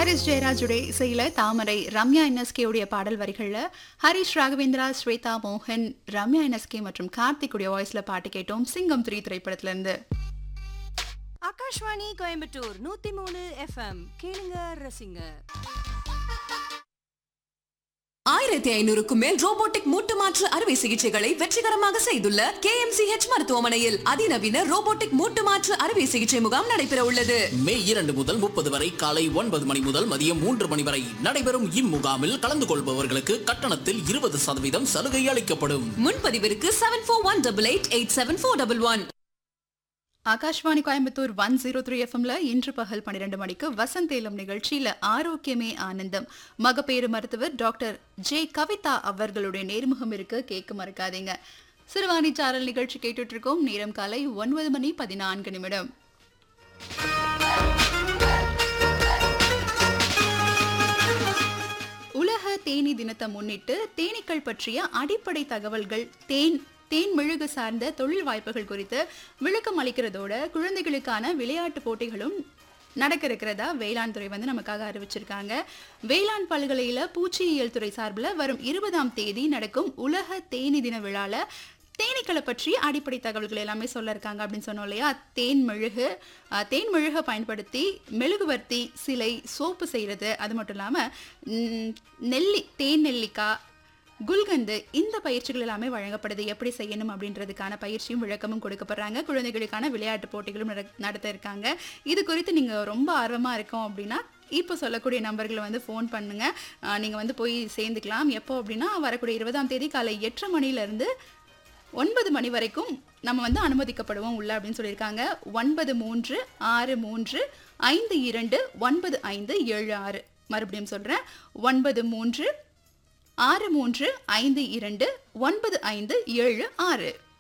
Harris ஜெயராஜுடைய இசையில தாமரை Ramya NSK உடைய பாடல் வரிகள்ல ஹரிஷ் ராகவேந்திரா ஸ்வேதா மோகன் ரம்யா என்எஸ்கே மற்றும் கார்த்திக் உடைய வாய்ஸ்ல பாட்டு கேட்டோம் சிங்கம் த்ரீ திரைப்படத்துல இருந்து ஆகாஷ்வாணி கோயம்புத்தூர் நூத்தி மூணு எஃப்எம் கேளுங்க ரசிங்க ஆயிரத்தி ஐநூறுக்கும் மேல் ரோபோட்டிக் மூட்டு மாற்று அறுவை சிகிச்சைகளை வெற்றிகரமாக செய்துள்ள கே மருத்துவமனையில் அதிநவீன ரோபோட்டிக் மூட்டு மாற்று அறுவை சிகிச்சை முகாம் நடைபெற உள்ளது மே இரண்டு முதல் முப்பது வரை காலை ஒன்பது மணி முதல் மதியம் மூன்று மணி வரை நடைபெறும் இம்முகாமில் கலந்து கொள்பவர்களுக்கு கட்டணத்தில் இருபது சதவீதம் சலுகை அளிக்கப்படும் முன்பதிவிற்கு seven four one double eight eight seven four double one Akashvani Coimbatore one zero three எஃப்எம்ல இன்று பகல் பன்னிரண்டு மணிக்கு வசந்தேலம் நிகழ்ச்சியில ஆரோக்கியமே ஆனந்தம் மகப்பேறு மருத்துவர் டாக்டர் ஜே கவிதா அவர்களுடைய நேர்முகம் இருக்கு கேட்க மறக்காதீங்க சிறுவாணி சாரல் நிகழ்ச்சி கேட்டுட்டு இருக்கோம் நேரம் காலை ஒன்பது மணி பதினான்கு நிமிடம் உலக தேனி தினத்தை முன்னிட்டு தேனீக்கள் பற்றிய அடிப்படை தகவல்கள் தேன் தேன் மெழுகு சார்ந்த தொழில் வாய்ப்புகள் குறித்து விளக்கம் அளிக்கிறதோட குழந்தைகளுக்கான விளையாட்டு போட்டிகளும் நடக்க இருக்கிறதா வேளாண் துறை வந்து நமக்காக அறிவிச்சிருக்காங்க வேளாண் பல்கலையில பூச்சியியல் துறை சார்பில் வரும் இருபதாம் தேதி நடக்கும் உலக தேனி தின விழால தேனீக்களை பற்றி அடிப்படை தகவல்கள் எல்லாமே சொல்ல இருக்காங்க அப்படின்னு சொன்னோம் இல்லையா தேன் மெழுகு அஹ், தேன் மெழுகை பயன்படுத்தி மெழுகுவர்த்தி சிலை சோப்பு செய்கிறது அது மட்டும் இல்லாமல் நெல்லி தேன் நெல்லிக்காய் குல்கந்து இந்த பயிற்சிகள் எல்லாமே வழங்கப்படுது எப்படி செய்யணும் அப்படின்றதுக்கான பயிற்சியும் விளக்கமும் கொடுக்கப்படுறாங்க குழந்தைகளுக்கான விளையாட்டு போட்டிகளும் நட- நடத்த இருக்காங்க இது குறித்து நீங்கள் ரொம்ப ஆர்வமாக இருக்கோம் அப்படின்னா இப்போ சொல்லக்கூடிய நம்பர்களை வந்து ஃபோன் பண்ணுங்க நீங்கள் வந்து போய் சேர்ந்துக்கலாம் எப்போ அப்படின்னா வரக்கூடிய இருபதாம் தேதி காலை எட்டரை மணிலேருந்து ஒன்பது மணி வரைக்கும் நம்ம வந்து அனுமதிக்கப்படுவோம் உள்ள அப்படின்னு சொல்லியிருக்காங்க ஒன்பது மூன்று ஆறு மூன்று ஐந்து இரண்டு ஒன்பது ஐந்து ஏழு ஆறு மறுபடியும் சொல்கிறேன் ஒன்பது மூன்று ஆறு மூன்று ஐந்து இரண்டு ஒன்பது ஐந்து ஏழு ஆறு